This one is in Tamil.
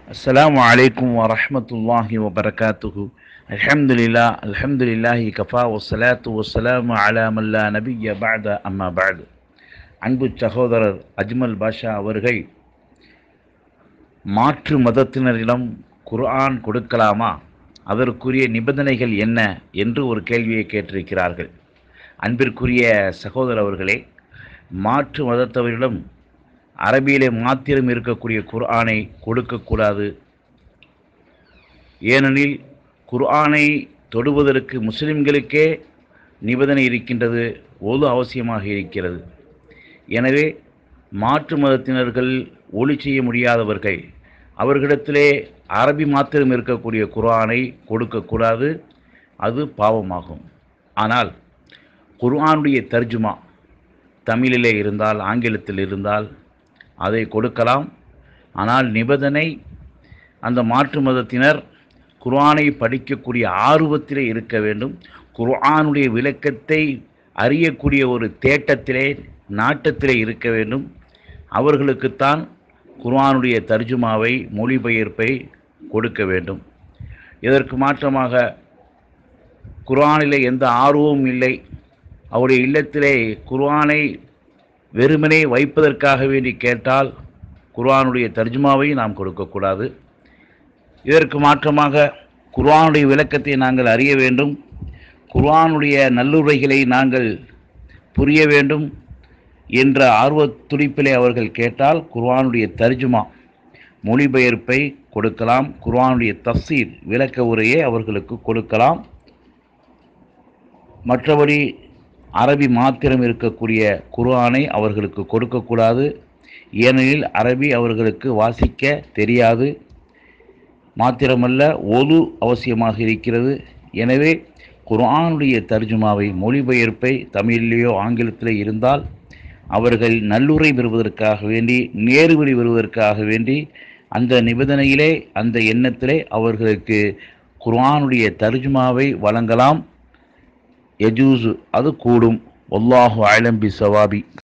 السلام عليكم ورحمة الله وبركاته الحمد لله الحمد لله كفى والصلاة والسلام على من لا نبي بعد أما بعد அன்பு சகோதரர் அஜ்மல் பாஷா அவர்கள் மாற்று மதத்தினரிடம் குர்ஆன் கொடுக்கலாமா அதற்குரிய நிபந்தனைகள் என்ன என்று ஒரு கேள்வியை கேட்டிருக்கிறார்கள் அன்பிற்குரிய சகோதரர் அவர்களே மாற்று மதத்தவரிடம் அரபியிலே மாத்திரம் இருக்கக்கூடிய குர்ஆனை கொடுக்கக்கூடாது ஏனெனில் குர்ஆனை தொடுவதற்கு முஸ்லிம்களுக்கே நிபந்தனை இருக்கின்றது ஒது அவசியமாக இருக்கிறது எனவே மாற்று மதத்தினர்கள் ஒளி செய்ய முடியாதவர்கள் அவர்களிடத்திலே அரபி மாத்திரம் இருக்கக்கூடிய குர்ஆனை கொடுக்கக்கூடாது அது பாவமாகும் ஆனால் குர்ஆனுடைய தர்ஜுமா தமிழிலே இருந்தால் ஆங்கிலத்தில் இருந்தால் அதை கொடுக்கலாம் ஆனால் நிபந்தனை அந்த மாற்று மதத்தினர் குர்ஆனை படிக்கக்கூடிய ஆர்வத்திலே இருக்க வேண்டும் குர்ஆனுடைய விளக்கத்தை அறியக்கூடிய ஒரு தேட்டத்திலே நாட்டத்திலே இருக்க வேண்டும் அவர்களுக்குத்தான் குர்ஆனுடைய தர்ஜுமாவை மொழிபெயர்ப்பை கொடுக்க வேண்டும் இதற்கு மாற்றமாக குர்ஆனிலே எந்த ஆர்வமும் இல்லை அவருடைய இல்லத்திலே குர்ஆனை வெறுமனே வைப்பதற்காக வேண்டி கேட்டால் குர்ஆனுடைய தர்ஜுமாவை நாம் கொடுக்கக்கூடாது இதற்கு மாற்றமாக குர்ஆனுடைய விளக்கத்தை நாங்கள் அறிய வேண்டும் குர்ஆனுடைய நல்லுரைகளை நாங்கள் புரிய வேண்டும் என்ற ஆர்வத் துடிப்பிலே அவர்கள் கேட்டால் குர்ஆனுடைய தர்ஜுமா மொழிபெயர்ப்பை கொடுக்கலாம் குர்ஆனுடைய தஃசீர் விளக்க உரையை அவர்களுக்கு கொடுக்கலாம் மற்றபடி அரபி மாத்திரம் இருக்கக்கூடிய குர்ஆனை அவர்களுக்கு கொடுக்கக்கூடாது ஏனெனில் அரபி அவர்களுக்கு வாசிக்க தெரியாது மாத்திரமல்ல ஒது அவசியமாக இருக்கிறது எனவே குர்ஆனுடைய தர்ஜுமாவை மொழிபெயர்ப்பை தமிழிலேயோ ஆங்கிலத்திலே இருந்தால் அவர்கள் நல்லுரை பெறுவதற்காக வேண்டி நேர்வழி பெறுவதற்காக வேண்டி அந்த நிபந்தனையிலே அந்த எண்ணத்திலே அவர்களுக்கு குர்ஆனுடைய தர்ஜுமாவை வழங்கலாம் யஜூசு அது கூடும் ஒல்லாஹு ஆலம் பி சவாபி